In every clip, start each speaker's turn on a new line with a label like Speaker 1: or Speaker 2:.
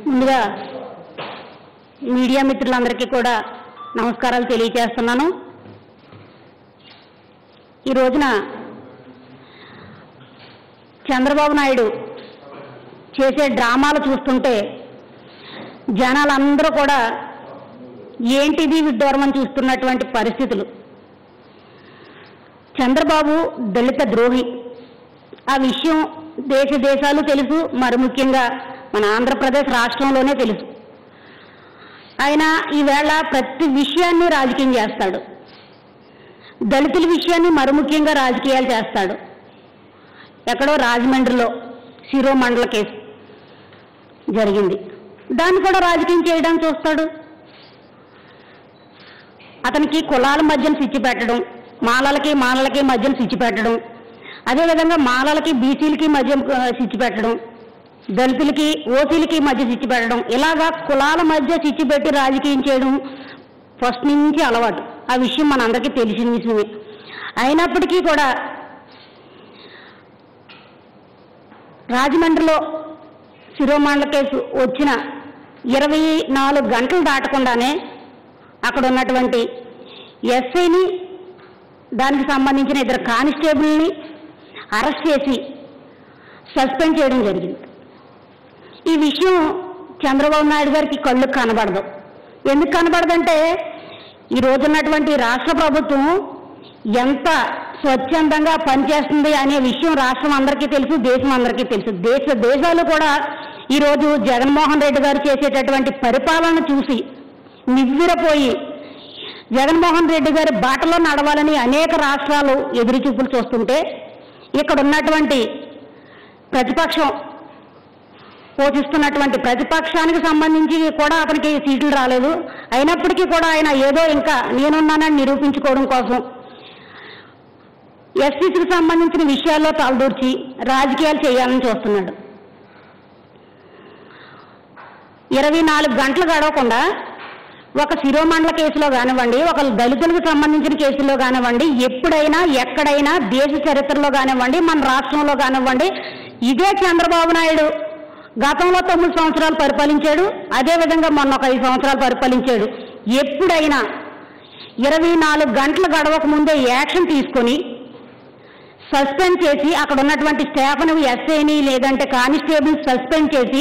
Speaker 1: ముందుగా మీడియా మిత్రులందరికీ కూడా నమస్కారాలు తెలియజేస్తున్నాను ఈ రోజున చంద్రబాబు నాయుడు చేసే డ్రామాలు చూస్తుంటే జనాలందరూ కూడా ఏంటిది విడ్డూరం చూస్తున్నటువంటి పరిస్థితులు చంద్రబాబు దళిత ద్రోహి ఆ విషయం దేశ దేశాలు తెలుసు మరి ముఖ్యంగా మన ఆంధ్రప్రదేశ్ రాష్ట్రంలోనే తెలుసు ఆయన ఈవేళ ప్రతి విషయాన్ని రాజకీయం చేస్తాడు దళితుల విషయాన్ని మరి ముఖ్యంగా రాజకీయాలు చేస్తాడు ఎక్కడో రాజమండ్రిలో శిరో మండల కేసు జరిగింది దాన్ని కూడా రాజకీయం చేయడానికి చూస్తాడు అతనికి కులాల మధ్యన స్విచ్ పెట్టడం మాలలకి మాలలకి మధ్యన స్విచ్ పెట్టడం అదేవిధంగా మాలలకి బీసీలకి మధ్య ఆ, స్విచ్ పెట్టడం దళితులకి ఓసీలకి మధ్య స్విచ్ పెట్టడం ఇలాగా కులాల మధ్య స్విచ్ పెట్టి రాజకీయం చేయడం ఫస్ట్ నుంచి అలవాటు ఆ విషయం మనందరికీ తెలిసిన విషయమే అయినప్పటికీ కూడా రాజమండ్రిలో శిరోమండల కేసు వచ్చిన ఇరవై నాలుగు గంటలు దాటకుండానే అక్కడ ఉన్నటువంటి ఎస్ఐని దానికి సంబంధించిన ఇద్దరు కానిస్టేబుల్ని అరెస్ట్ చేసి సస్పెండ్ చేయడం జరిగింది ఈ విషయం చంద్రబాబు నాయుడు గారికి కళ్ళు కనబడదు ఎందుకు కనబడదంటే ఈ రోజున్నటువంటి రాష్ట్ర ప్రభుత్వం ఎంత స్వచ్ఛందంగా పనిచేస్తుంది అనే విషయం రాష్ట్రం అందరికీ తెలుసు దేశం అందరికీ తెలుసు దేశ దేశాలు కూడా ఈరోజు జగన్మోహన్ రెడ్డి గారు చేసేటటువంటి పరిపాలన చూసి నివ్విరపోయి జగన్మోహన్ రెడ్డి గారి బాటలో నడవాలని అనేక రాష్ట్రాలు ఎదురుచూపులు చూస్తుంటే ఇక్కడ ఉన్నటువంటి ప్రతిపక్షం పోషిస్తున్నటువంటి ప్రతిపక్షానికి సంబంధించి కూడా అతనికి సీట్లు రాలేదు అయినప్పటికీ కూడా ఆయన ఏదో ఇంకా నేనున్నానని నిరూపించుకోవడం కోసం ఎస్సీసీకి సంబంధించిన విషయాల్లో తలదూర్చి రాజకీయాలు చేయాలని చూస్తున్నాడు ఇరవై నాలుగు గంటలు గడవకుండా ఒక శిరోమండల కేసులో కానివ్వండి ఒక దళితులకు సంబంధించిన కేసులో కానివ్వండి ఎప్పుడైనా ఎక్కడైనా దేశ చరిత్రలో కానివ్వండి మన రాష్ట్రంలో కానివ్వండి ఇదే చంద్రబాబు నాయుడు గతంలో తొమ్మిది సంవత్సరాలు పరిపాలించాడు అదేవిధంగా మొన్న ఒక ఐదు సంవత్సరాలు పరిపాలించాడు ఎప్పుడైనా ఇరవై నాలుగు గంటలు గడవక ముందే యాక్షన్ తీసుకొని సస్పెండ్ చేసి అక్కడ ఉన్నటువంటి స్టాఫ్ను ఎస్ఐని లేదంటే కానిస్టేబుల్ సస్పెండ్ చేసి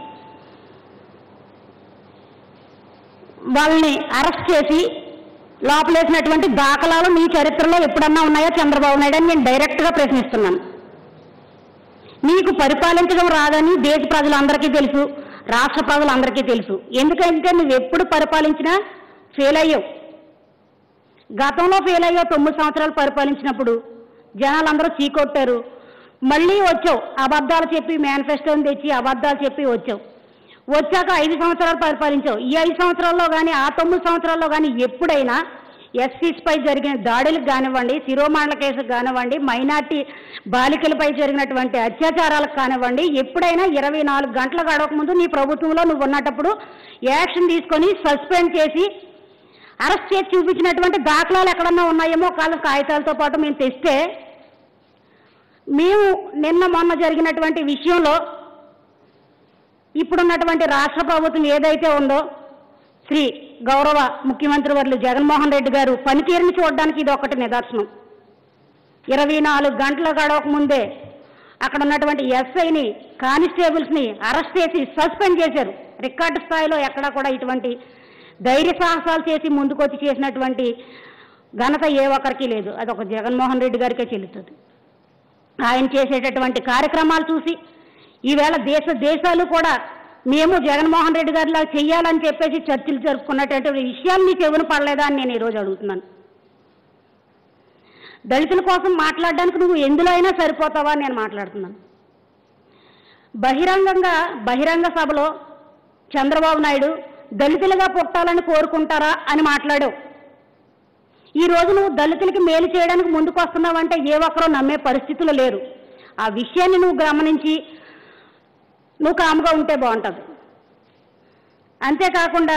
Speaker 1: వాళ్ళని అరెస్ట్ చేసి లోపలేసినటువంటి దాఖలాలు మీ చరిత్రలో ఎప్పుడన్నా ఉన్నాయో చంద్రబాబు నాయుడు అని నేను డైరెక్ట్గా ప్రశ్నిస్తున్నాను నీకు పరిపాలించడం రాదని దేశ ప్రజలందరికీ తెలుసు రాష్ట్ర ప్రజలందరికీ తెలుసు ఎందుకంటే నువ్వు ఎప్పుడు పరిపాలించినా ఫెయిల్ అయ్యావు గతంలో ఫెయిల్ అయ్యావు తొమ్మిది సంవత్సరాలు పరిపాలించినప్పుడు జనాలందరూ చీకొట్టారు మళ్ళీ వచ్చావు అబద్ధాలు చెప్పి మేనిఫెస్టోని తెచ్చి అబద్ధాలు చెప్పి వచ్చావు వచ్చాక ఐదు సంవత్సరాలు పరిపాలించావు ఈ ఐదు సంవత్సరాల్లో కానీ ఆ తొమ్మిది సంవత్సరాల్లో కానీ ఎప్పుడైనా ఎస్సీస్ పై జరిగిన దాడులకు కానివ్వండి శిరోమాండ్ల కేసుకు కానివ్వండి మైనార్టీ బాలికలపై జరిగినటువంటి అత్యాచారాలకు కానివ్వండి ఎప్పుడైనా ఇరవై నాలుగు గంటల గడవక ముందు నీ ప్రభుత్వంలో నువ్వు ఉన్నటప్పుడు యాక్షన్ తీసుకొని సస్పెండ్ చేసి అరెస్ట్ చేసి చూపించినటువంటి దాఖలాలు ఎక్కడన్నా ఉన్నాయేమో కాళ్ళ కాగితాలతో పాటు మేము తెస్తే మేము నిన్న మొన్న జరిగినటువంటి విషయంలో ఇప్పుడున్నటువంటి రాష్ట్ర ప్రభుత్వం ఏదైతే ఉందో శ్రీ గౌరవ ముఖ్యమంత్రి వర్యులు జగన్మోహన్ రెడ్డి గారు పనితీరుని చూడడానికి ఇది ఒకటి నిదర్శనం ఇరవై నాలుగు గంటల గడవక ముందే అక్కడ ఉన్నటువంటి ఎస్ఐని కానిస్టేబుల్స్ని అరెస్ట్ చేసి సస్పెండ్ చేశారు రికార్డు స్థాయిలో ఎక్కడా కూడా ఇటువంటి ధైర్య సాహసాలు చేసి ముందుకొచ్చి చేసినటువంటి ఘనత ఏ ఒక్కరికి లేదు అది ఒక జగన్మోహన్ రెడ్డి గారికే చెల్లుతుంది ఆయన చేసేటటువంటి కార్యక్రమాలు చూసి ఈవేళ దేశ దేశాలు కూడా మేము జగన్మోహన్ రెడ్డి గారిలా చెయ్యాలని చెప్పేసి చర్చలు జరుపుకున్నటువంటి విషయాలు నీ చెవును పడలేదా అని నేను ఈరోజు అడుగుతున్నాను దళితుల కోసం మాట్లాడడానికి నువ్వు ఎందులో అయినా సరిపోతావా అని నేను మాట్లాడుతున్నాను బహిరంగంగా బహిరంగ సభలో చంద్రబాబు నాయుడు దళితులుగా పుట్టాలని కోరుకుంటారా అని మాట్లాడావు ఈ రోజు నువ్వు దళితులకి మేలు చేయడానికి ముందుకు వస్తున్నావంటే ఏ ఒక్కరూ నమ్మే పరిస్థితులు లేరు ఆ విషయాన్ని నువ్వు గమనించి నువ్వు కామ్గా ఉంటే బాగుంటుంది అంతేకాకుండా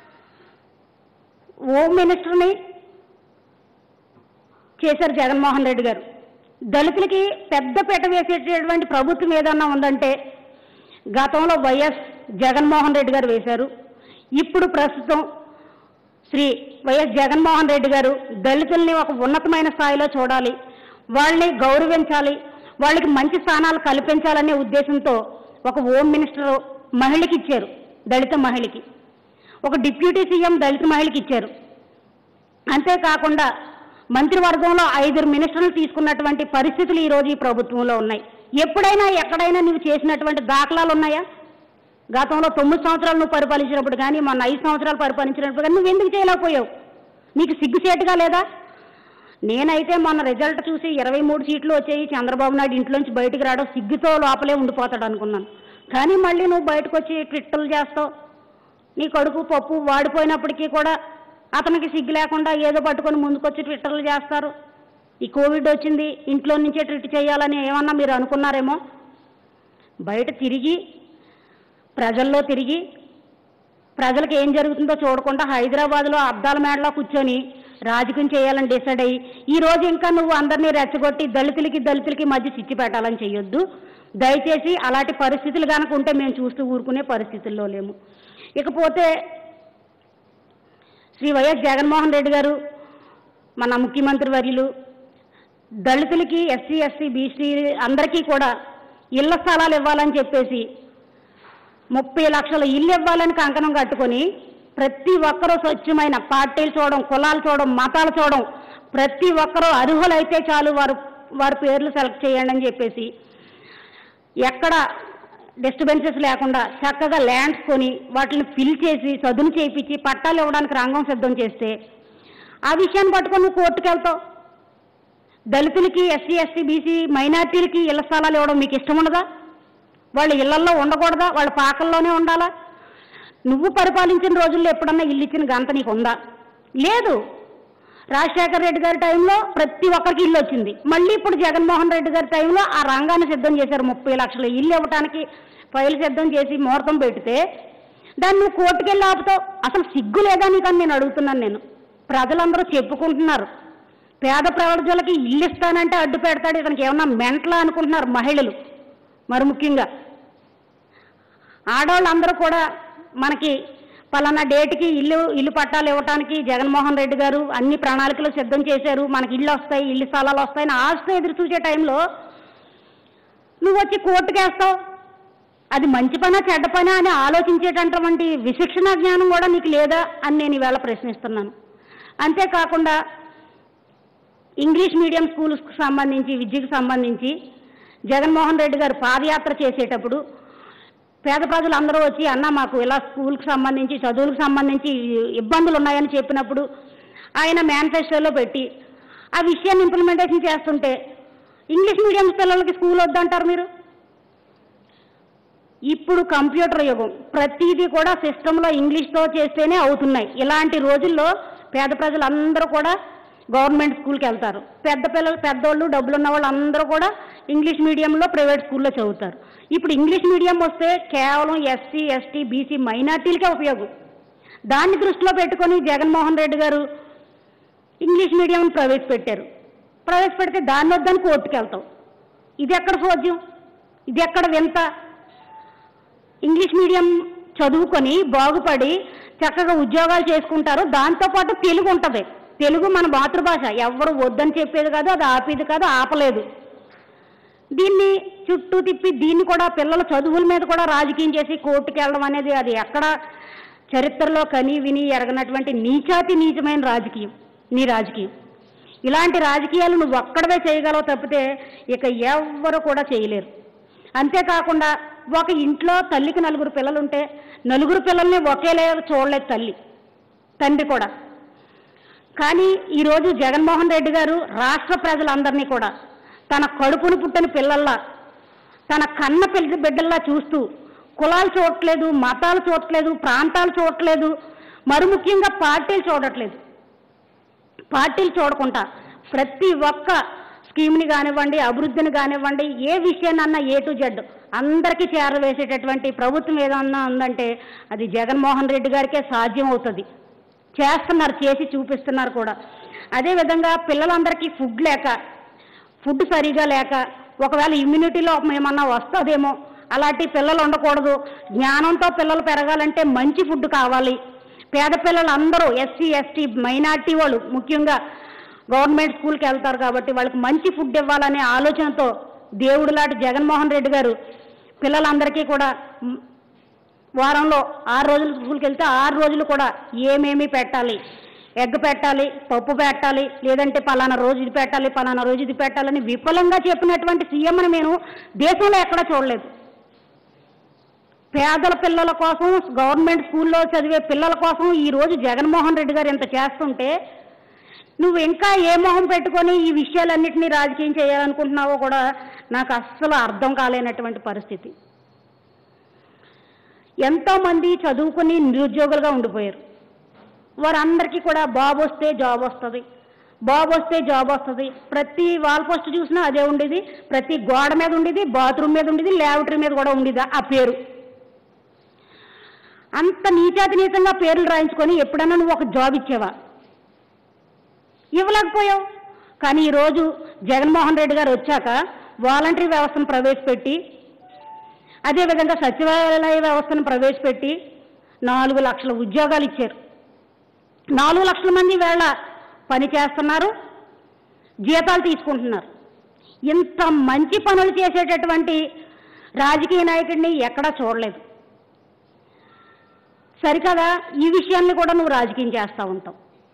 Speaker 1: హోమ్ మినిస్టర్ని చేశారు జగన్మోహన్ రెడ్డి గారు దళితులకి పెద్ద పీట వేసేటటువంటి ప్రభుత్వం ఏదన్నా ఉందంటే గతంలో వైఎస్ జగన్మోహన్ రెడ్డి గారు వేశారు ఇప్పుడు ప్రస్తుతం శ్రీ వైఎస్ జగన్మోహన్ రెడ్డి గారు దళితుల్ని ఒక ఉన్నతమైన స్థాయిలో చూడాలి వాళ్ళని గౌరవించాలి వాళ్ళకి మంచి స్థానాలు కల్పించాలనే ఉద్దేశంతో ఒక హోమ్ మినిస్టర్ మహిళకి ఇచ్చారు దళిత మహిళకి ఒక డిప్యూటీ సీఎం దళిత మహిళకి ఇచ్చారు అంతేకాకుండా మంత్రివర్గంలో ఐదుగురు మినిస్టర్లు తీసుకున్నటువంటి పరిస్థితులు ఈరోజు ఈ ప్రభుత్వంలో ఉన్నాయి ఎప్పుడైనా ఎక్కడైనా నువ్వు చేసినటువంటి దాఖలాలు ఉన్నాయా గతంలో తొమ్మిది సంవత్సరాలు నువ్వు పరిపాలించినప్పుడు కానీ మొన్న ఐదు సంవత్సరాలు పరిపాలించినప్పుడు కానీ నువ్వు ఎందుకు చేయలేకపోయావు నీకు సిగ్గుసేటుగా లేదా నేనైతే మొన్న రిజల్ట్ చూసి ఇరవై మూడు సీట్లు వచ్చాయి చంద్రబాబు నాయుడు ఇంట్లోంచి బయటికి రావడం సిగ్గుతో లోపలే ఉండిపోతాడు అనుకున్నాను కానీ మళ్ళీ నువ్వు బయటకు వచ్చి ట్విట్టర్లు చేస్తావు నీ కడుపు పప్పు వాడిపోయినప్పటికీ కూడా అతనికి సిగ్గు లేకుండా ఏదో పట్టుకొని ముందుకొచ్చి ట్విట్టర్లు చేస్తారు ఈ కోవిడ్ వచ్చింది ఇంట్లో నుంచే ట్విట్ చేయాలని ఏమన్నా మీరు అనుకున్నారేమో బయట తిరిగి ప్రజల్లో తిరిగి ప్రజలకు ఏం జరుగుతుందో చూడకుండా హైదరాబాద్లో అద్దాల మేడలో కూర్చొని రాజకీయం చేయాలని డిసైడ్ అయ్యి ఈ రోజు ఇంకా నువ్వు అందరినీ రెచ్చగొట్టి దళితులకి దళితులకి మధ్య చిచ్చి పెట్టాలని చేయొద్దు దయచేసి అలాంటి పరిస్థితులు కనుక ఉంటే మేము చూస్తూ ఊరుకునే పరిస్థితుల్లో లేము ఇకపోతే శ్రీ వైఎస్ జగన్మోహన్ రెడ్డి గారు మన ముఖ్యమంత్రి వర్యులు దళితులకి ఎస్సీ ఎస్సీ బీసీ అందరికీ కూడా ఇళ్ల స్థలాలు ఇవ్వాలని చెప్పేసి ముప్పై లక్షల ఇల్లు ఇవ్వాలని కంకణం కట్టుకొని ప్రతి ఒక్కరూ స్వచ్ఛమైన పార్టీలు చూడడం కులాలు చూడడం మతాలు చూడడం ప్రతి ఒక్కరూ అర్హులైతే చాలు వారు వారి పేర్లు సెలెక్ట్ చేయండి అని చెప్పేసి ఎక్కడ డిస్టర్బెన్సెస్ లేకుండా చక్కగా ల్యాండ్స్ కొని వాటిని ఫిల్ చేసి చదును చేయించి పట్టాలు ఇవ్వడానికి రంగం సిద్ధం చేస్తే ఆ విషయాన్ని పట్టుకొని నువ్వు కోర్టుకు వెళ్తావు దళితులకి ఎస్సీ ఎస్టీ బీసీ మైనార్టీలకి ఇళ్ల స్థలాలు ఇవ్వడం మీకు ఇష్టం ఉండదా వాళ్ళ ఇళ్లల్లో ఉండకూడదా వాళ్ళ పాకల్లోనే ఉండాలా నువ్వు పరిపాలించిన రోజుల్లో ఎప్పుడన్నా ఇల్లు ఇచ్చిన గంత నీకు ఉందా లేదు రాజశేఖర రెడ్డి గారి టైంలో ప్రతి ఒక్కరికి ఇల్లు వచ్చింది మళ్ళీ ఇప్పుడు జగన్మోహన్ రెడ్డి గారి టైంలో ఆ రంగాన్ని సిద్ధం చేశారు ముప్పై లక్షల ఇల్లు ఇవ్వడానికి ఫైల్ సిద్ధం చేసి ముహూర్తం పెడితే దాన్ని నువ్వు కోర్టుకెళ్ళి ఆపుతావు అసలు సిగ్గు లేదా నీకని నేను అడుగుతున్నాను నేను ప్రజలందరూ చెప్పుకుంటున్నారు పేద ప్రజలకి ఇల్లు ఇస్తానంటే అడ్డు పెడతాడు ఇతనికి ఏమన్నా మెంటలా అనుకుంటున్నారు మహిళలు మరి ముఖ్యంగా ఆడవాళ్ళందరూ కూడా మనకి పలానా డేట్కి ఇల్లు ఇల్లు పట్టాలు ఇవ్వటానికి జగన్మోహన్ రెడ్డి గారు అన్ని ప్రణాళికలు సిద్ధం చేశారు మనకి ఇల్లు వస్తాయి ఇల్లు స్థలాలు వస్తాయని ఆశతో ఎదురు చూసే టైంలో నువ్వు వచ్చి కోర్టుకేస్తావు అది మంచి పనా చెడ్డ పనా అని ఆలోచించేటటువంటి విశిక్షణ జ్ఞానం కూడా నీకు లేదా అని నేను ఈవేళ ప్రశ్నిస్తున్నాను అంతేకాకుండా ఇంగ్లీష్ మీడియం స్కూల్స్కి సంబంధించి విద్యకు సంబంధించి జగన్మోహన్ రెడ్డి గారు పాదయాత్ర చేసేటప్పుడు పేద ప్రజలు అందరూ వచ్చి అన్న మాకు ఇలా స్కూల్కి సంబంధించి చదువులకు సంబంధించి ఇబ్బందులు ఉన్నాయని చెప్పినప్పుడు ఆయన మేనిఫెస్టోలో పెట్టి ఆ విషయాన్ని ఇంప్లిమెంటేషన్ చేస్తుంటే ఇంగ్లీష్ మీడియం పిల్లలకి స్కూల్ వద్దంటారు మీరు ఇప్పుడు కంప్యూటర్ యుగం ప్రతిదీ కూడా సిస్టంలో ఇంగ్లీష్తో చేస్తేనే అవుతున్నాయి ఇలాంటి రోజుల్లో పేద ప్రజలందరూ కూడా గవర్నమెంట్ స్కూల్కి వెళ్తారు పెద్ద పిల్లలు పెద్దోళ్ళు డబ్బులు ఉన్న వాళ్ళు అందరూ కూడా ఇంగ్లీష్ మీడియంలో ప్రైవేట్ స్కూల్లో చదువుతారు ఇప్పుడు ఇంగ్లీష్ మీడియం వస్తే కేవలం ఎస్సీ ఎస్టీ బీసీ మైనార్టీలకే ఉపయోగం దాన్ని దృష్టిలో పెట్టుకొని జగన్మోహన్ రెడ్డి గారు ఇంగ్లీష్ మీడియం ప్రవేశపెట్టారు ప్రవేశపెడితే దాన్ని వద్దని కోర్టుకు వెళ్తాం ఇది ఎక్కడ సోద్యం ఇది ఎక్కడ వింత ఇంగ్లీష్ మీడియం చదువుకొని బాగుపడి చక్కగా ఉద్యోగాలు చేసుకుంటారు దాంతోపాటు తెలుగు ఉంటుంది తెలుగు మన మాతృభాష ఎవరు వద్దని చెప్పేది కాదు అది ఆపేది కాదు ఆపలేదు దీన్ని చుట్టూ తిప్పి దీన్ని కూడా పిల్లల చదువుల మీద కూడా రాజకీయం చేసి కోర్టుకు వెళ్ళడం అనేది అది ఎక్కడ చరిత్రలో కని విని ఎరగనటువంటి నీచాతి నీచమైన రాజకీయం నీ రాజకీయం ఇలాంటి రాజకీయాలు నువ్వు ఒక్కడవే చేయగలవు తప్పితే ఇక ఎవ్వరు కూడా చేయలేరు అంతేకాకుండా ఒక ఇంట్లో తల్లికి నలుగురు పిల్లలుంటే నలుగురు పిల్లల్ని ఒకేలే చూడలేదు తల్లి తండ్రి కూడా కానీ ఈరోజు జగన్మోహన్ రెడ్డి గారు రాష్ట్ర ప్రజలందరినీ కూడా తన కడుపును పుట్టిన పిల్లల్లా తన కన్న పిల్ల బిడ్డల్లా చూస్తూ కులాలు చూడట్లేదు మతాలు చూడట్లేదు ప్రాంతాలు చూడట్లేదు మరి ముఖ్యంగా పార్టీలు చూడట్లేదు పార్టీలు చూడకుండా ప్రతి ఒక్క స్కీమ్ని కానివ్వండి అభివృద్ధిని కానివ్వండి ఏ విషయాన్నన్నా ఏ టు జెడ్ అందరికీ చేరవేసేటటువంటి ప్రభుత్వం ఏదన్నా ఉందంటే అది జగన్మోహన్ రెడ్డి గారికే సాధ్యం అవుతుంది చేస్తున్నారు చేసి చూపిస్తున్నారు కూడా అదేవిధంగా పిల్లలందరికీ ఫుడ్ లేక ఫుడ్ సరిగా లేక ఒకవేళ ఇమ్యూనిటీ లోపం ఏమన్నా వస్తుందేమో అలాంటి పిల్లలు ఉండకూడదు జ్ఞానంతో పిల్లలు పెరగాలంటే మంచి ఫుడ్ కావాలి పేద పిల్లలు అందరూ ఎస్సీ ఎస్టీ మైనార్టీ వాళ్ళు ముఖ్యంగా గవర్నమెంట్ స్కూల్కి వెళ్తారు కాబట్టి వాళ్ళకి మంచి ఫుడ్ ఇవ్వాలనే ఆలోచనతో దేవుడు లాంటి జగన్మోహన్ రెడ్డి గారు పిల్లలందరికీ కూడా మ్, వారంలో ఆరు రోజులు స్కూల్కి వెళ్తే ఆరు రోజులు కూడా ఏమేమి పెట్టాలి ఎగ్ పెట్టాలి పప్పు పెట్టాలి లేదంటే పలానా రోజు ఇది పెట్టాలి పలానా రోజు ఇది పెట్టాలని విఫలంగా చెప్పినటువంటి సీఎంని నేను దేశంలో ఎక్కడా చూడలేదు పేదల పిల్లల కోసం గవర్నమెంట్ స్కూల్లో చదివే పిల్లల కోసం ఈ రోజు జగన్మోహన్ రెడ్డి గారు ఇంత చేస్తుంటే నువ్వు ఇంకా ఏ మొహం పెట్టుకొని ఈ విషయాలన్నింటినీ రాజకీయం చేయాలనుకుంటున్నావో కూడా నాకు అస్సలు అర్థం కాలేనటువంటి పరిస్థితి ఎంతోమంది చదువుకుని నిరుద్యోగులుగా ఉండిపోయారు వారందరికీ కూడా బాబు వస్తే జాబ్ వస్తుంది బాబు వస్తే జాబ్ వస్తుంది ప్రతి వాల్ పోస్ట్ చూసినా అదే ఉండేది ప్రతి గోడ మీద ఉండేది బాత్రూమ్ మీద ఉండేది ల్యాబరేటరీ మీద కూడా ఉండేది ఆ పేరు అంత నీచాతి నీచంగా పేర్లు రాయించుకొని ఎప్పుడన్నా నువ్వు ఒక జాబ్ ఇచ్చావా ఇవ్వలేకపోయావు కానీ ఈరోజు జగన్మోహన్ రెడ్డి గారు వచ్చాక వాలంటరీ వ్యవస్థను ప్రవేశపెట్టి అదేవిధంగా సచివాలయ వ్యవస్థను ప్రవేశపెట్టి నాలుగు లక్షల ఉద్యోగాలు ఇచ్చారు నాలుగు లక్షల మంది వేళ పని చేస్తున్నారు జీతాలు తీసుకుంటున్నారు ఇంత మంచి పనులు చేసేటటువంటి రాజకీయ నాయకుడిని ఎక్కడా చూడలేదు సరికదా ఈ విషయాన్ని కూడా నువ్వు రాజకీయం చేస్తూ ఉంటావు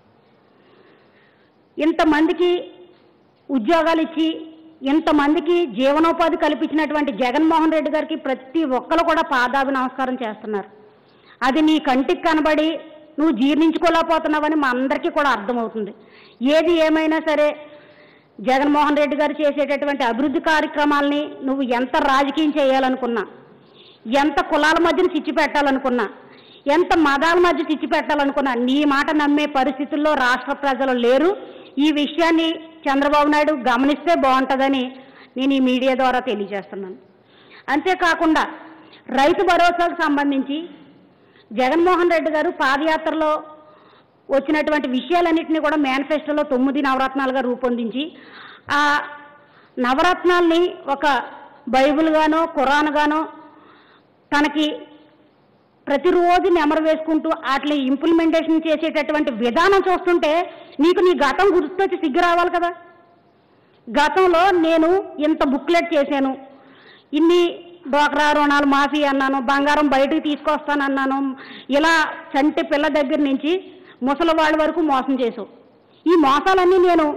Speaker 1: ఇంతమందికి ఉద్యోగాలు ఇచ్చి ఇంతమందికి జీవనోపాధి కల్పించినటువంటి జగన్మోహన్ రెడ్డి గారికి ప్రతి ఒక్కరు కూడా పాదాభి నమస్కారం చేస్తున్నారు అది నీ కంటికి కనబడి నువ్వు జీర్ణించుకోలేకపోతున్నావని మా అందరికీ కూడా అర్థమవుతుంది ఏది ఏమైనా సరే జగన్మోహన్ రెడ్డి గారు చేసేటటువంటి అభివృద్ధి కార్యక్రమాల్ని నువ్వు ఎంత రాజకీయం చేయాలనుకున్నా ఎంత కులాల మధ్యన చిచ్చి పెట్టాలనుకున్నా ఎంత మతాల మధ్య చిచ్చి పెట్టాలనుకున్నా నీ మాట నమ్మే పరిస్థితుల్లో రాష్ట్ర ప్రజలు లేరు ఈ విషయాన్ని చంద్రబాబు నాయుడు గమనిస్తే బాగుంటుందని నేను ఈ మీడియా ద్వారా తెలియజేస్తున్నాను అంతేకాకుండా రైతు భరోసాకు సంబంధించి జగన్మోహన్ రెడ్డి గారు పాదయాత్రలో వచ్చినటువంటి విషయాలన్నింటినీ కూడా మేనిఫెస్టోలో తొమ్మిది నవరత్నాలుగా రూపొందించి ఆ నవరత్నాల్ని ఒక బైబిల్ గానో ఖురాన్ గానో తనకి ప్రతిరోజు నెమరు వేసుకుంటూ వాటిని ఇంప్లిమెంటేషన్ చేసేటటువంటి విధానం చూస్తుంటే నీకు నీ గతం గుర్తొచ్చి సిగ్గు రావాలి కదా గతంలో నేను ఇంత బుక్లెట్ చేశాను ఇన్ని డోక్రా రుణాలు మాఫీ అన్నాను బంగారం బయటకు తీసుకొస్తానన్నాను ఇలా చంటి పిల్ల దగ్గర నుంచి ముసలి వాళ్ళ వరకు మోసం చేసావు ఈ మోసాలన్నీ నేను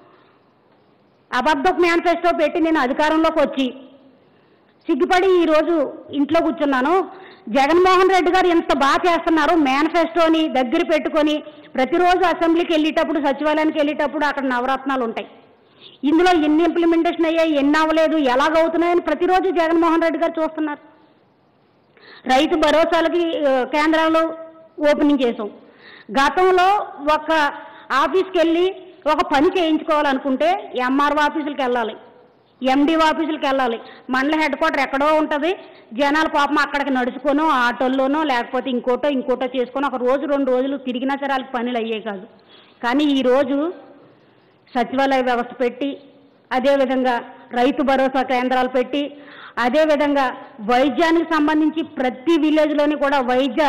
Speaker 1: అబద్ధపు మేనిఫెస్టో పెట్టి నేను అధికారంలోకి వచ్చి సిగ్గుపడి ఈరోజు ఇంట్లో కూర్చున్నాను జగన్మోహన్ రెడ్డి గారు ఎంత బాగా చేస్తున్నారు మేనిఫెస్టోని దగ్గర పెట్టుకొని ప్రతిరోజు అసెంబ్లీకి వెళ్ళేటప్పుడు సచివాలయానికి వెళ్ళేటప్పుడు అక్కడ నవరత్నాలు ఉంటాయి ఇందులో ఎన్ని ఇంప్లిమెంటేషన్ అయ్యాయి ఎన్ని అవ్వలేదు ఎలాగవుతున్నాయని ప్రతిరోజు జగన్మోహన్ రెడ్డి గారు చూస్తున్నారు రైతు భరోసాలకి ఆ, కేంద్రాలు ఓపెనింగ్ చేసాం గతంలో ఒక ఆఫీస్కి వెళ్ళి ఒక పని చేయించుకోవాలనుకుంటే ఎంఆర్ఓ ఆఫీసులకు వెళ్ళాలి ఎండి ఆఫీసులకు వెళ్ళాలి మండల హెడ్ క్వార్టర్ ఎక్కడో ఉంటుంది జనాలు పాపం అక్కడికి నడుచుకోనో ఆటోల్లోనో లేకపోతే ఇంకోటో ఇంకోటో చేసుకొని ఒక రోజు రెండు రోజులు తిరిగినా సరే వాళ్ళకి పనులు అయ్యేవి కాదు కానీ ఈరోజు సచివాలయ వ్యవస్థ పెట్టి అదేవిధంగా రైతు భరోసా కేంద్రాలు పెట్టి అదేవిధంగా వైద్యానికి సంబంధించి ప్రతి విలేజ్లోని కూడా వైద్య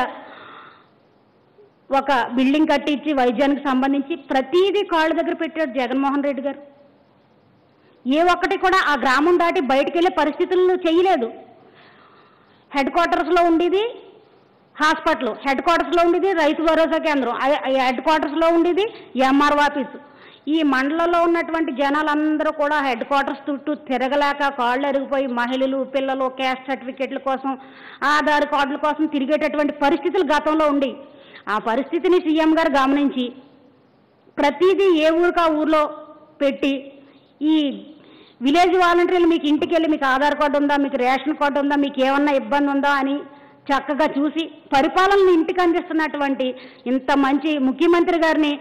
Speaker 1: ఒక బిల్డింగ్ కట్టించి వైద్యానికి సంబంధించి ప్రతిదీ కాళ్ళ దగ్గర పెట్టాడు జగన్మోహన్ రెడ్డి గారు ఏ ఒక్కటి కూడా ఆ గ్రామం దాటి బయటికి వెళ్ళే పరిస్థితులను చేయలేదు హెడ్ క్వార్టర్స్లో ఉండేది హాస్పిటల్ హెడ్ క్వార్టర్స్లో ఉండేది రైతు భరోసా కేంద్రం ఆ- ఆ హెడ్ క్వార్టర్స్లో ఉండేది ఎంఆర్ఓ ఆఫీసు ఈ మండలంలో ఉన్నటువంటి జనాలందరూ కూడా హెడ్ క్వార్టర్స్ చుట్టూ తిరగలేక కాళ్ళు ఎరిగిపోయి మహిళలు పిల్లలు క్యాస్ట్ సర్టిఫికెట్ల కోసం ఆధార్ కార్డుల కోసం తిరిగేటటువంటి పరిస్థితులు గతంలో ఉండి ఆ పరిస్థితిని సీఎం గారు గమనించి ప్రతిదీ ఏ ఊరికి ఆ ఊర్లో పెట్టి ఈ విలేజ్ వాలంటీర్లు మీకు ఇంటికి వెళ్ళి మీకు ఆధార్ కార్డు ఉందా మీకు రేషన్ కార్డు ఉందా మీకు ఏమన్నా ఇబ్బంది ఉందా అని చక్కగా చూసి పరిపాలనను ఇంటికి అందిస్తున్నటువంటి ఇంత మంచి ముఖ్యమంత్రి గారిని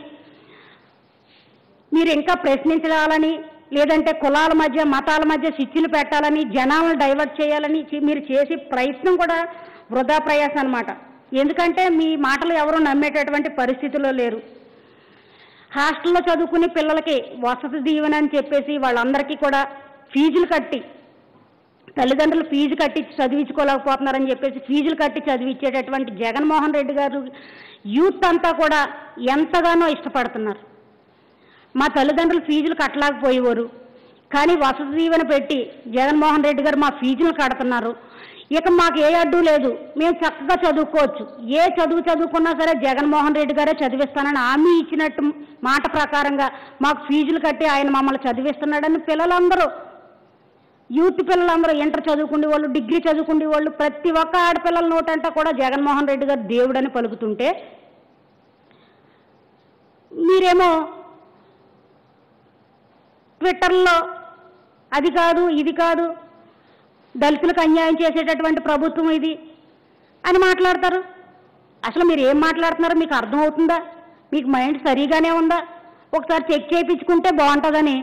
Speaker 1: మీరు ఇంకా ప్రశ్నించాలని లేదంటే కులాల మధ్య మతాల మధ్య శిక్షలు పెట్టాలని జనాలను డైవర్ట్ చేయాలని చే- మీరు చేసే ప్రయత్నం కూడా వృధా ప్రయాస అన్నమాట ఎందుకంటే మీ మాటలు ఎవరు నమ్మేటటువంటి పరిస్థితిలో లేరు హాస్టల్లో చదువుకునే పిల్లలకి వసతి దీవెన అని చెప్పేసి వాళ్ళందరికీ కూడా ఫీజులు కట్టి తల్లిదండ్రులు ఫీజు కట్టించి చదివించుకోలేకపోతున్నారని చెప్పేసి ఫీజులు కట్టి చదివించేటటువంటి జగన్మోహన్ రెడ్డి గారు యూత్ అంతా కూడా ఎంతగానో ఇష్టపడుతున్నారు మా తల్లిదండ్రులు ఫీజులు కట్టలేకపోయేవారు కానీ వసతి దీవెన పెట్టి జగన్మోహన్ రెడ్డి గారు మా ఫీజులు కడుతున్నారు ఇక మాకు ఏ అడ్డు లేదు మేము చక్కగా చదువుకోవచ్చు ఏ చదువు చదువుకున్నా సరే జగన్మోహన్ రెడ్డి గారే చదివిస్తానని హామీ ఇచ్చినట్టు మాట ప్రకారంగా మాకు ఫీజులు కట్టి ఆయన మమ్మల్ని చదివిస్తున్నాడని పిల్లలందరూ యూత్ పిల్లలందరూ ఇంటర్ చదువుకునే వాళ్ళు డిగ్రీ చదువుకునే వాళ్ళు ప్రతి ఒక్క ఆడపిల్లల నోటంట కూడా జగన్మోహన్ రెడ్డి గారు దేవుడని పలుకుతుంటే మీరేమో ట్విట్టర్లో అది కాదు ఇది కాదు దళితులకు అన్యాయం చేసేటటువంటి ప్రభుత్వం ఇది అని మాట్లాడతారు అసలు మీరు ఏం మాట్లాడుతున్నారో మీకు అర్థమవుతుందా మీకు మైండ్ సరిగానే ఉందా ఒకసారి చెక్ చేయించుకుంటే బాగుంటుందని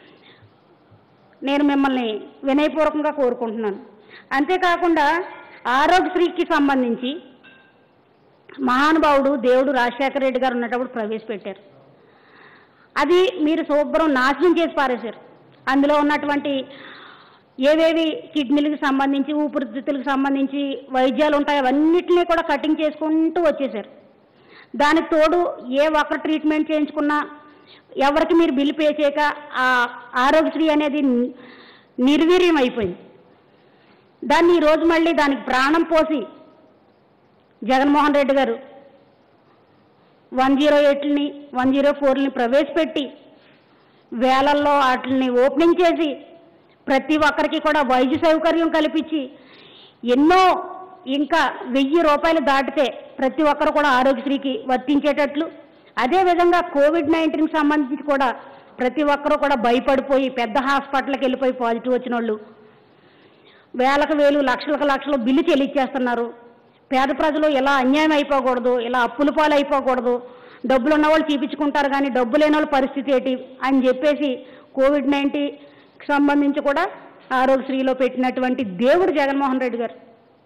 Speaker 1: నేను మిమ్మల్ని వినయపూర్వకంగా కోరుకుంటున్నాను అంతేకాకుండా ఆరోగ్యశ్రీకి సంబంధించి మహానుభావుడు దేవుడు రాజశేఖర రెడ్డి గారు ఉన్నప్పుడు ప్రవేశపెట్టారు అది మీరు శుభ్రం నాశనం చేసి పారేశారు అందులో ఉన్నటువంటి ఏవేవి కిడ్నీలకు సంబంధించి ఊపిరితిత్తులకు సంబంధించి వైద్యాలు ఉంటాయి అవన్నిటినీ కూడా కటింగ్ చేసుకుంటూ వచ్చేసారు దానికి తోడు ఏ ఒక్క ట్రీట్మెంట్ చేయించుకున్నా ఎవరికి మీరు బిల్లు పే చేయక ఆ ఆరోగ్యశ్రీ అనేది ని- నిర్వీర్యం అయిపోయింది దాన్ని ఈరోజు మళ్ళీ దానికి ప్రాణం పోసి జగన్మోహన్ రెడ్డి గారు వన్ జీరో ఎయిట్ని వన్ జీరో ఫోర్ని ప్రవేశపెట్టి వేలల్లో వాటిని ఓపెనింగ్ చేసి ప్రతి ఒక్కరికి కూడా వైద్య సౌకర్యం కల్పించి ఎన్నో ఇంకా వెయ్యి రూపాయలు దాటితే ప్రతి ఒక్కరు కూడా ఆరోగ్యశ్రీకి వర్తించేటట్లు అదేవిధంగా కోవిడ్ నైన్టీన్కి సంబంధించి కూడా ప్రతి ఒక్కరూ కూడా భయపడిపోయి పెద్ద హాస్పిటల్కి వెళ్ళిపోయి పాజిటివ్ వచ్చిన వాళ్ళు వేలకు వేలు లక్షలకు లక్షలు బిల్లు చెల్లించేస్తున్నారు పేద ప్రజలు ఇలా అన్యాయం అయిపోకూడదు ఇలా అప్పుల పాలు అయిపోకూడదు డబ్బులు ఉన్న వాళ్ళు చూపించుకుంటారు కానీ డబ్బు లేని వాళ్ళ పరిస్థితి ఏంటి అని చెప్పేసి కోవిడ్ నైన్టీన్కి సంబంధించి కూడా ఆరోగ్యశ్రీలో పెట్టినటువంటి దేవుడు జగన్మోహన్ రెడ్డి గారు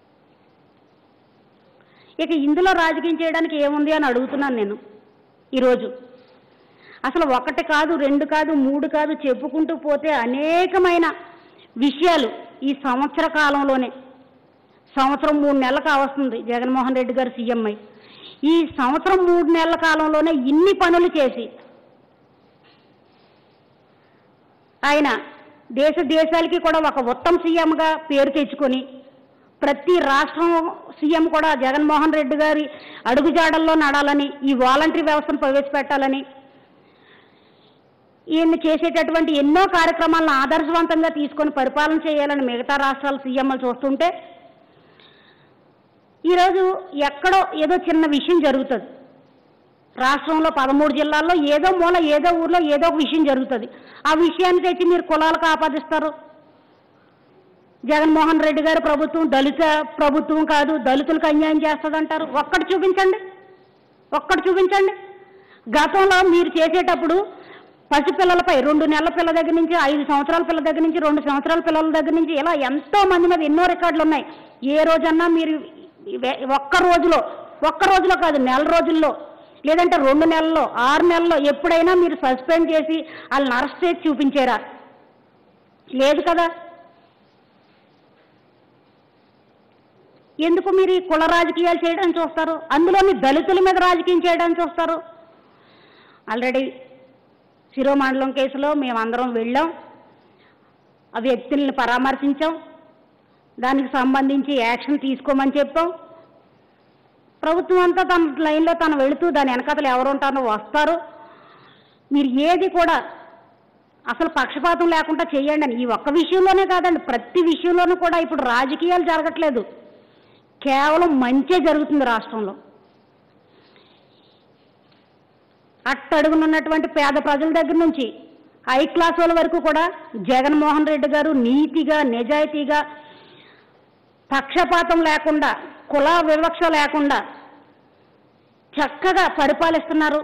Speaker 1: ఇక ఇందులో రాజకీయం చేయడానికి ఏముంది అని అడుగుతున్నాను నేను ఈరోజు అసలు ఒకటి కాదు రెండు కాదు మూడు కాదు చెప్పుకుంటూ పోతే అనేకమైన విషయాలు ఈ సంవత్సర కాలంలోనే సంవత్సరం మూడు నెలలు కావస్తుంది జగన్మోహన్ రెడ్డి గారు సీఎం అయి ఈ సంవత్సరం మూడు నెలల కాలంలోనే ఇన్ని పనులు చేసి ఆయన దేశ దేశాలకి కూడా ఒక ఉత్తమ సీఎంగా పేరు తెచ్చుకొని ప్రతి రాష్ట్రం సీఎం కూడా జగన్మోహన్ రెడ్డి గారి అడుగుజాడల్లో నడాలని ఈ వాలంటరీ వ్యవస్థను ప్రవేశపెట్టాలని ఈయన చేసేటటువంటి ఎన్నో కార్యక్రమాలను ఆదర్శవంతంగా తీసుకొని పరిపాలన చేయాలని మిగతా రాష్ట్రాల సీఎంలు చూస్తుంటే ఈరోజు ఎక్కడో ఏదో చిన్న విషయం జరుగుతుంది రాష్ట్రంలో పదమూడు జిల్లాల్లో ఏదో మూల ఏదో ఊర్లో ఏదో ఒక విషయం జరుగుతుంది ఆ విషయాన్ని తెచ్చి మీరు కులాలకు ఆపాదిస్తారు జగన్మోహన్ రెడ్డి గారి ప్రభుత్వం దళిత ప్రభుత్వం కాదు దళితులకు అన్యాయం చేస్తుందంటారు ఒక్కటి చూపించండి ఒక్కటి చూపించండి గతంలో మీరు చేసేటప్పుడు పసిపిల్లలపై రెండు నెలల పిల్ల దగ్గర నుంచి ఐదు సంవత్సరాల పిల్ల దగ్గర నుంచి రెండు సంవత్సరాల పిల్లల దగ్గర నుంచి ఇలా ఎంతో మంది మీద ఎన్నో రికార్డులు ఉన్నాయి ఏ రోజన్నా మీరు ఇవే- ఒక్క రోజులో ఒక్క రోజులో కాదు నెల రోజుల్లో లేదంటే రెండు నెలల్లో ఆరు నెలల్లో ఎప్పుడైనా మీరు సస్పెండ్ చేసి వాళ్ళని అరెస్ట్ చేసి చూపించారా లేదు కదా ఎందుకు మీరు ఈ కుల రాజకీయాలు చేయడానికి చూస్తారు అందులోని దళితుల మీద రాజకీయం చేయడానికి చూస్తారు ఆల్రెడీ శిరోమండలం కేసులో మేమందరం వెళ్ళాం ఆ వ్యక్తుల్ని పరామర్శించాం దానికి సంబంధించి యాక్షన్ తీసుకోమని చెప్పాం ప్రభుత్వం అంతా తన లైన్లో తను వెళుతూ దాని వెనకాతలు ఎవరు ఉంటారో వస్తారు మీరు ఏది కూడా అసలు పక్షపాతం లేకుండా చేయండి అని ఈ ఒక్క విషయంలోనే కాదండి ప్రతి విషయంలోనూ కూడా ఇప్పుడు రాజకీయాలు జరగట్లేదు కేవలం మంచే జరుగుతుంది రాష్ట్రంలో అట్టడుగునున్నటువంటి పేద ప్రజల దగ్గర నుంచి హై క్లాస్ వాళ్ళ వరకు కూడా జగన్మోహన్ రెడ్డి గారు నీతిగా నిజాయితీగా పక్షపాతం లేకుండా కుల వివక్ష లేకుండా చక్కగా పరిపాలిస్తున్నారు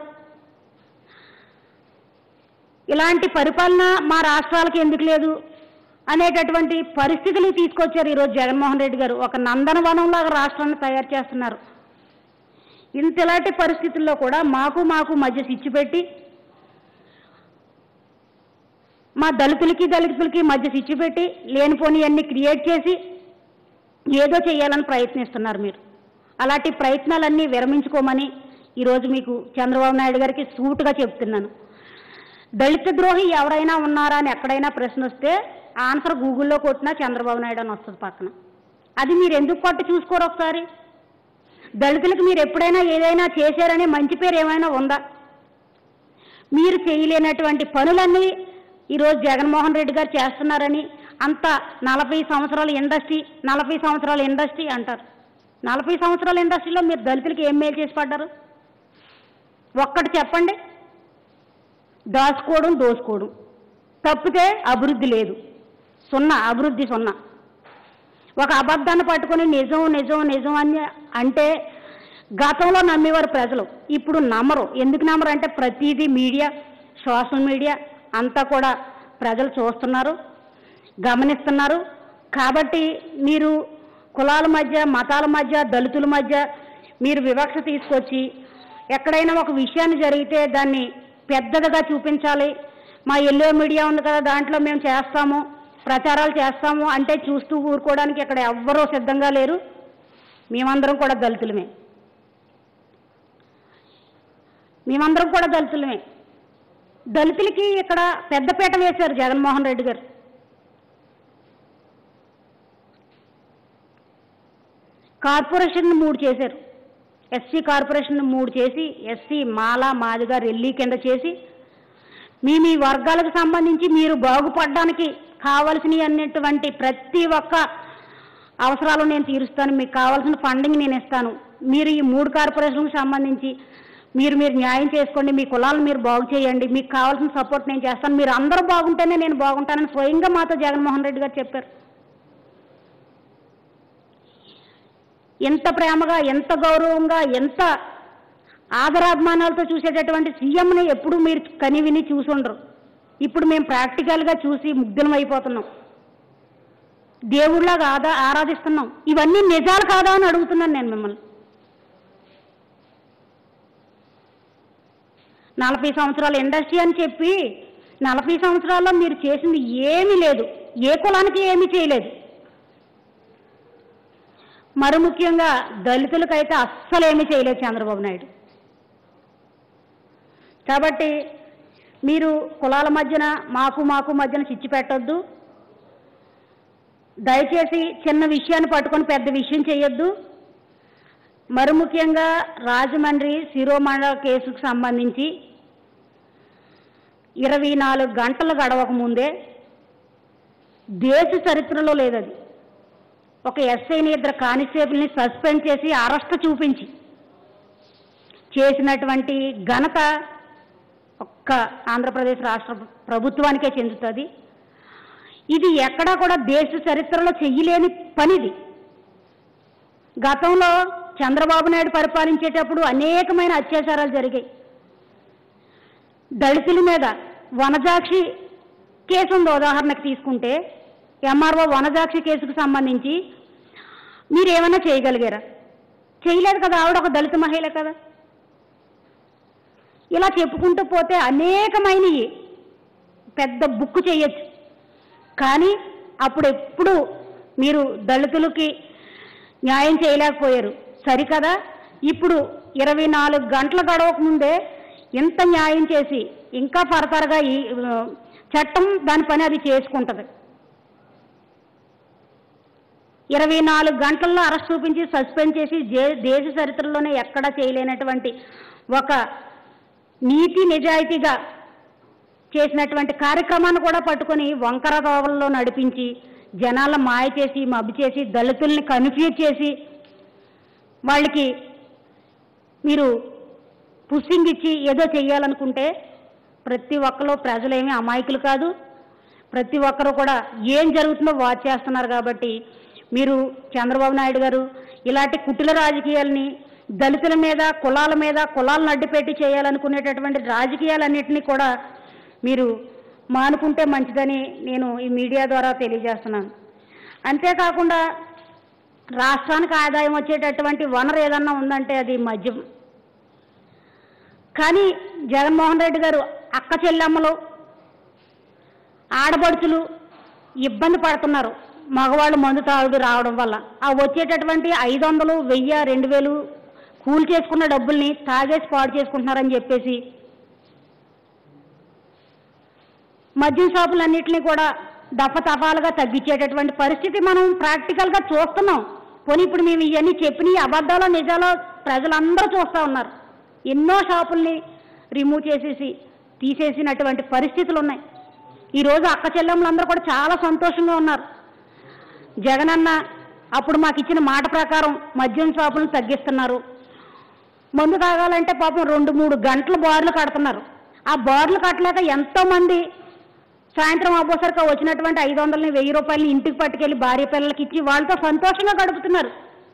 Speaker 1: ఇలాంటి పరిపాలన మా రాష్ట్రాలకు ఎందుకు లేదు అనేటటువంటి పరిస్థితులు తీసుకొచ్చారు ఈరోజు జగన్మోహన్ రెడ్డి గారు ఒక నందనవనంలాగా రాష్ట్రాన్ని తయారు చేస్తున్నారు ఇంత ఇలాంటి పరిస్థితుల్లో కూడా మాకు మాకు మధ్య సిచ్చు పెట్టి మా దళితులకి దళితులకి మధ్య చిచ్చు పెట్టి లేనిపోని అన్ని క్రియేట్ చేసి ఏదో చేయాలని ప్రయత్నిస్తున్నారు మీరు అలాంటి ప్రయత్నాలన్నీ విరమించుకోమని ఈరోజు మీకు చంద్రబాబు నాయుడు గారికి సూటుగా చెప్తున్నాను దళిత ద్రోహి ఎవరైనా ఉన్నారా అని ఎక్కడైనా ప్రశ్న వస్తే ఆన్సర్ గూగుల్లో కొట్టినా చంద్రబాబు నాయుడు అని వస్తుంది పక్కన అది మీరు ఎందుకు కొట్టి చూసుకోరు ఒకసారి దళితులకు మీరు ఎప్పుడైనా ఏదైనా చేశారనే మంచి పేరు ఏమైనా ఉందా మీరు చేయలేనటువంటి పనులన్నీ ఈరోజు జగన్మోహన్ రెడ్డి గారు చేస్తున్నారని అంత నలభై సంవత్సరాల ఇండస్ట్రీ నలభై సంవత్సరాల ఇండస్ట్రీ అంటారు నలభై సంవత్సరాల ఇండస్ట్రీలో మీరు దళితులకి ఏం మేలు చేసి పడ్డారు ఒక్కటి చెప్పండి దాచుకోవడం దోసుకోవడం తప్పితే అభివృద్ధి లేదు సున్నా అభివృద్ధి సున్నా ఒక అబద్ధాన్ని పట్టుకొని నిజం నిజం నిజం అని అంటే గతంలో నమ్మేవారు ప్రజలు ఇప్పుడు నమ్మరు ఎందుకు నమ్మరు అంటే ప్రతిదీ మీడియా సోషల్ మీడియా అంతా కూడా ప్రజలు చూస్తున్నారు గమనిస్తున్నారు కాబట్టి మీరు కులాల మధ్య మతాల మధ్య దళితుల మధ్య మీరు వివక్ష తీసుకొచ్చి ఎక్కడైనా ఒక విషయాన్ని జరిగితే దాన్ని పెద్దదిగా చూపించాలి మా ఎల్లో మీడియా ఉంది కదా దాంట్లో మేము చేస్తాము ప్రచారాలు చేస్తాము అంటే చూస్తూ ఊరుకోవడానికి ఇక్కడ ఎవ్వరూ సిద్ధంగా లేరు మేమందరం కూడా దళితులమే మేమందరం కూడా దళితులమే దళితులకి ఇక్కడ పెద్దపీట వేశారు జగన్మోహన్ రెడ్డి గారు కార్పొరేషన్ మూడు చేశారు ఎస్సీ కార్పొరేషన్ మూడు చేసి ఎస్సీ మాల మాదిగా రెల్లి కింద చేసి మీ మీ వర్గాలకు సంబంధించి మీరు బాగుపడడానికి కావలసినవి అన్నటువంటి ప్రతి ఒక్క అవసరాలు నేను తీరుస్తాను మీకు కావాల్సిన ఫండింగ్ నేను ఇస్తాను మీరు ఈ మూడు కార్పొరేషన్లకు సంబంధించి మీరు మీరు న్యాయం చేసుకోండి మీ కులాలను మీరు బాగు చేయండి మీకు కావాల్సిన సపోర్ట్ నేను చేస్తాను మీరు అందరూ బాగుంటేనే నేను బాగుంటానని స్వయంగా మాతో జగన్మోహన్ రెడ్డి గారు చెప్పారు ఎంత ప్రేమగా ఎంత గౌరవంగా ఎంత ఆదరాభిమానాలతో చూసేటటువంటి సీఎంని ఎప్పుడు మీరు కని విని చూసుండరు ఇప్పుడు మేము ప్రాక్టికల్గా చూసి ముగ్ధులం అయిపోతున్నాం దేవుళ్ళగా ఆదా ఆరాధిస్తున్నాం ఇవన్నీ నిజాలు కాదా అని అడుగుతున్నాను నేను మిమ్మల్ని నలభై సంవత్సరాల ఇండస్ట్రీ అని చెప్పి నలభై సంవత్సరాల్లో మీరు చేసింది ఏమీ లేదు ఏ కులానికి ఏమీ చేయలేదు మరి ముఖ్యంగా దళితులకైతే అస్సలు ఏమీ చేయలేదు చంద్రబాబు నాయుడు కాబట్టి మీరు కులాల మధ్యన మాకు మాకు మధ్యన చిచ్చు పెట్టొద్దు దయచేసి చిన్న విషయాన్ని పట్టుకొని పెద్ద విషయం చేయొద్దు మరి ముఖ్యంగా రాజమండ్రి శిరోమండల కేసుకు సంబంధించి ఇరవై నాలుగు గంటలు గడవక ముందే దేశ చరిత్రలో లేదది ఒక ఎస్ఐని ఇద్దరు కానిస్టేబుల్ని సస్పెండ్ చేసి అరెస్ట్ చూపించి చేసినటువంటి ఘనత ఒక్క ఆంధ్రప్రదేశ్ రాష్ట్ర ప్రభుత్వానికే చెందుతుంది ఇది ఎక్కడా కూడా దేశ చరిత్రలో చెయ్యలేని పనిది గతంలో చంద్రబాబు నాయుడు పరిపాలించేటప్పుడు అనేకమైన అత్యాచారాలు జరిగాయి దళితుల మీద వనజాక్షి కేసు ఉంది ఉదాహరణకు తీసుకుంటే ఎంఆర్ఓ వనజాక్షి కేసుకు సంబంధించి మీరు ఏమైనా చేయగలిగారా చేయలేదు కదా ఆవిడ ఒక దళిత మహిళ కదా ఇలా చెప్పుకుంటూ పోతే అనేకమైనవి పెద్ద బుక్ చేయొచ్చు కానీ అప్పుడు ఎప్పుడు మీరు దళితులకి న్యాయం చేయలేకపోయారు సరికదా ఇప్పుడు ఇరవై నాలుగు గంటలు గడవక ముందే ఇంత న్యాయం చేసి ఇంకా ఫర్దర్గా ఈ ఆ, చట్టం దాని పని అది చేసుకుంటుంది ఇరవై నాలుగు గంటల్లో అరెస్ట్ చూపించి సస్పెండ్ చేసి జే- దేశ చరిత్రలోనే ఎక్కడా చేయలేనటువంటి ఒక నీతి నిజాయితీగా చేసినటువంటి కార్యక్రమాన్ని కూడా పట్టుకొని వంకర దోవల్లో నడిపించి జనాల మాయ చేసి మబ్బు చేసి దళితుల్ని కన్ఫ్యూజ్ చేసి వాళ్ళకి మీరు పుషింగ్ ఇచ్చి ఏదో చెయ్యాలనుకుంటే ప్రతి ఒక్కరు ప్రజలేమీ అమాయకులు కాదు ప్రతి ఒక్కరు కూడా ఏం జరుగుతుందో వాచ్ చేస్తున్నారు కాబట్టి మీరు చంద్రబాబు నాయుడు గారు ఇలాంటి కుటిల రాజకీయాల్ని దళితుల మీద కులాల మీద కులాలను అడ్డుపెట్టి చేయాలనుకునేటటువంటి రాజకీయాలన్నింటినీ కూడా మీరు మానుకుంటే మంచిదని నేను ఈ మీడియా ద్వారా తెలియజేస్తున్నాను అంతేకాకుండా రాష్ట్రానికి ఆదాయం వచ్చేటటువంటి వనరు ఏదన్నా ఉందంటే అది మద్యం కానీ జగన్మోహన్ రెడ్డి గారు అక్క చెల్లెమ్మలు ఆడపడుచులు ఇబ్బంది పడుతున్నారు మగవాళ్ళు మందు తాగుడు రావడం వల్ల ఆ వచ్చేటటువంటి ఐదు వందలు వెయ్యి రెండు వేలు కూలి చేసుకున్న డబ్బుల్ని తాగేసి పాడు చేసుకుంటున్నారని చెప్పేసి మద్యం షాపులన్నింటినీ కూడా దఫతఫాలుగా తగ్గించేటటువంటి పరిస్థితి మనం ప్రాక్టికల్గా చూస్తున్నాం పోనీ ఇప్పుడు మేము ఇవన్నీ చెప్పిన అబద్ధాలో నిజాలో ప్రజలందరూ చూస్తూ ఉన్నారు ఎన్నో షాపుల్ని రిమూవ్ చేసేసి తీసేసినటువంటి పరిస్థితులు ఉన్నాయి ఈరోజు అక్క చెల్లెమ్మలందరూ కూడా చాలా సంతోషంగా ఉన్నారు జగనన్న అప్పుడు మాకు ఇచ్చిన మాట ప్రకారం మద్యం షాపులను తగ్గిస్తున్నారు మందు తాగాలంటే పాపం రెండు మూడు గంటలు బార్లు కడుతున్నారు ఆ బార్లు కట్టలేక ఎంతో మంది సాయంత్రం అవ్వసరిగా వచ్చినటువంటి ఐదు వందలని వెయ్యి రూపాయలని ఇంటికి పట్టుకెళ్ళి భార్య పిల్లలకి ఇచ్చి వాళ్ళతో సంతోషంగా గడుపుతున్నారు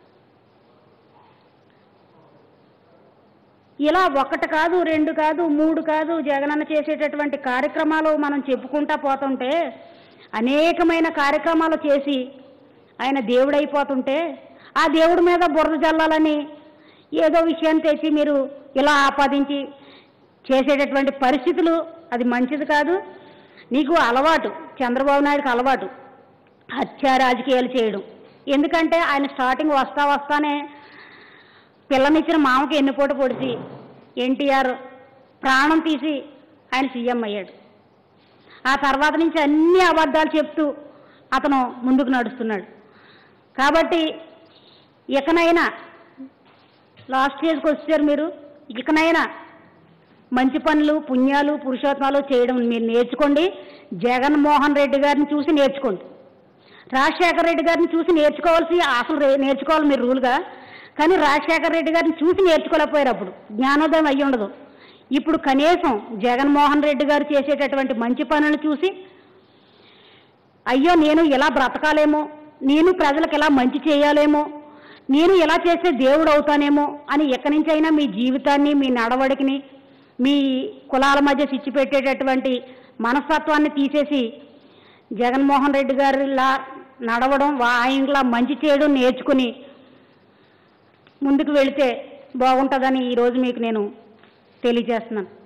Speaker 1: ఇలా ఒకటి కాదు రెండు కాదు మూడు కాదు జగనన్న చేసేటటువంటి కార్యక్రమాలు మనం చెప్పుకుంటా పోతుంటే అనేకమైన కార్యక్రమాలు చేసి ఆయన దేవుడైపోతుంటే ఆ దేవుడి మీద బురద జల్లాలని ఏదో విషయాన్ని తెచ్చి మీరు ఇలా ఆపాదించి చేసేటటువంటి పరిస్థితులు అది మంచిది కాదు నీకు అలవాటు చంద్రబాబు నాయుడుకి అలవాటు హత్య రాజకీయాలు చేయడం ఎందుకంటే ఆయన స్టార్టింగ్ వస్తా వస్తానే పిల్లనిచ్చిన మామకి ఎన్నుపోటు పొడిచి ఎన్టీఆర్ ప్రాణం తీసి ఆయన సీఎం అయ్యాడు ఆ తర్వాత నుంచి అన్ని అబద్ధాలు చెప్తూ అతను ముందుకు నడుస్తున్నాడు కాబట్టి ఇకనైనా లాస్ట్ స్టేజ్కి వచ్చారు మీరు ఇకనైనా మంచి పనులు పుణ్యాలు పురుషోత్తమాలు చేయడం మీరు నేర్చుకోండి జగన్మోహన్ రెడ్డి గారిని చూసి నేర్చుకోండి రాజశేఖర రెడ్డి గారిని చూసి నేర్చుకోవాల్సి అసలు రే- నేర్చుకోవాలి మీరు రూల్గా కానీ రాజశేఖర రెడ్డి గారిని చూసి నేర్చుకోలేకపోయారు అప్పుడు జ్ఞానోదయం అయ్యి ఉండదు ఇప్పుడు కనీసం జగన్మోహన్ రెడ్డి గారు చేసేటటువంటి మంచి పనులు చూసి అయ్యో నేను ఇలా బ్రతకాలేమో నేను ప్రజలకు ఇలా మంచి చేయాలేమో నేను ఇలా చేస్తే దేవుడు అవుతానేమో అని ఎక్కడి నుంచైనా మీ జీవితాన్ని మీ నడవడికని మీ కులాల మధ్య సిచ్చి పెట్టేటటువంటి మనస్తత్వాన్ని తీసేసి జగన్మోహన్ రెడ్డి గారిలా నడవడం వా- ఆయనలా మంచి చేయడం నేర్చుకుని ముందుకు వెళితే బాగుంటుందని ఈరోజు మీకు నేను తెలియజేస్తున్నాను